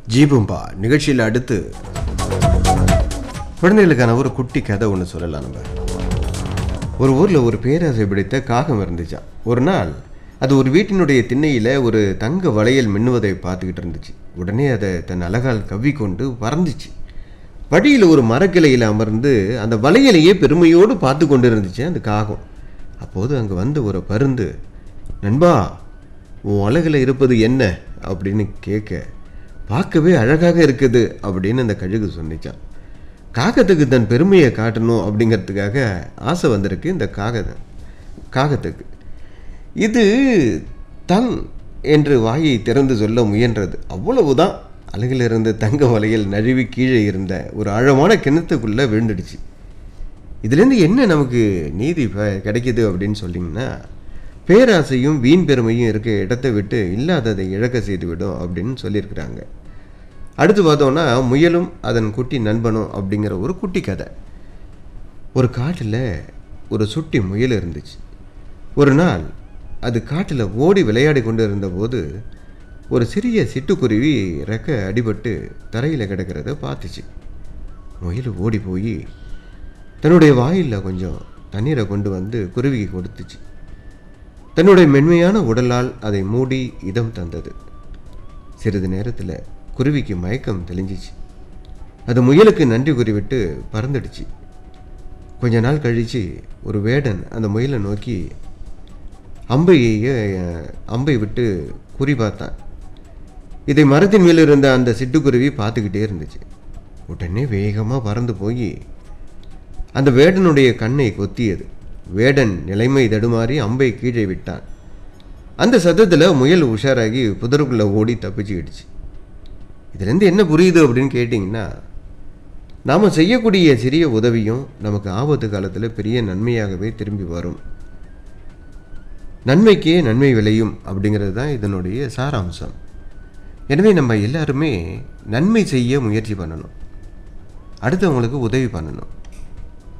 ஜீபும்பா நிகழ்ச்சியில் அடுத்து குழந்தைகளுக்கான ஒரு குட்டி கதை ஒன்று சொல்லலாம் நம்ம ஒரு ஊரில் ஒரு பேராசை பிடித்த காகம் இருந்துச்சாம் ஒரு நாள் அது ஒரு வீட்டினுடைய திண்ணையில் ஒரு தங்க வளையல் மின்னுவதை பார்த்துக்கிட்டு இருந்துச்சு உடனே அதை தன் அழகால் கவ்விக்கொண்டு பறந்துச்சு வழியில் ஒரு மரக்கிளையில் அமர்ந்து அந்த வளையலையே பெருமையோடு பார்த்து கொண்டு இருந்துச்சு அந்த காகம் அப்போது அங்கே வந்து ஒரு பருந்து நண்பா உன் அழகில் இருப்பது என்ன அப்படின்னு கேட்க பார்க்கவே அழகாக இருக்குது அப்படின்னு அந்த கழுகு சொன்னிச்சான் காகத்துக்கு தன் பெருமையை காட்டணும் அப்படிங்கிறதுக்காக ஆசை வந்திருக்கு இந்த காக காகத்துக்கு இது தங் என்று வாயை திறந்து சொல்ல முயன்றது அவ்வளவுதான் அழகில் இருந்த தங்க வலையில் நழுவி கீழே இருந்த ஒரு ஆழமான கிணத்துக்குள்ளே விழுந்துடுச்சு இதுலேருந்து என்ன நமக்கு நீதி ப- கிடைக்குது அப்படின்னு சொன்னீங்கன்னா பேராசையும் வீண் பெருமையும் இருக்க இடத்தை விட்டு இல்லாததை இழக்க செய்துவிடும் அப்படின்னு சொல்லியிருக்கிறாங்க அடுத்து பார்த்தோம்னா முயலும் அதன் குட்டி நண்பனும் அப்படிங்கிற ஒரு குட்டி கதை ஒரு காட்டில் ஒரு சுட்டி முயல் இருந்துச்சு ஒரு நாள் அது காட்டில் ஓடி விளையாடி கொண்டு இருந்தபோது ஒரு சிறிய சிட்டுக்குருவி ரெக்க அடிபட்டு தரையில் கிடக்கிறத பார்த்துச்சு முயல் ஓடி போய் தன்னுடைய வாயில் கொஞ்சம் தண்ணீரை கொண்டு வந்து குருவிக்கு கொடுத்துச்சு தன்னுடைய மென்மையான உடலால் அதை மூடி இதம் தந்தது சிறிது நேரத்தில் குருவிக்கு மயக்கம் தெளிஞ்சிச்சு அது முயலுக்கு நன்றி கூறிவிட்டு பறந்துடுச்சு கொஞ்ச நாள் கழித்து ஒரு வேடன் அந்த முயலை நோக்கி அம்பையை அம்பை விட்டு குறி பார்த்தான் இதை மரத்தின் மேல் இருந்த அந்த சிட்டுக்குருவி பார்த்துக்கிட்டே இருந்துச்சு உடனே வேகமாக பறந்து போய் அந்த வேடனுடைய கண்ணை கொத்தியது வேடன் நிலைமை தடுமாறி அம்பை கீழே விட்டான் அந்த சத்தத்தில் முயல் உஷாராகி புதருக்குள்ளே ஓடி தப்பிச்சுக்கிடுச்சு இதுலேருந்து என்ன புரியுது அப்படின்னு கேட்டிங்கன்னா நாம் செய்யக்கூடிய சிறிய உதவியும் நமக்கு ஆபத்து காலத்தில் பெரிய நன்மையாகவே திரும்பி வரும் நன்மைக்கே நன்மை விளையும் அப்படிங்கிறது தான் இதனுடைய சாராம்சம் எனவே நம்ம எல்லாருமே நன்மை செய்ய முயற்சி பண்ணணும் அடுத்தவங்களுக்கு உதவி பண்ணணும்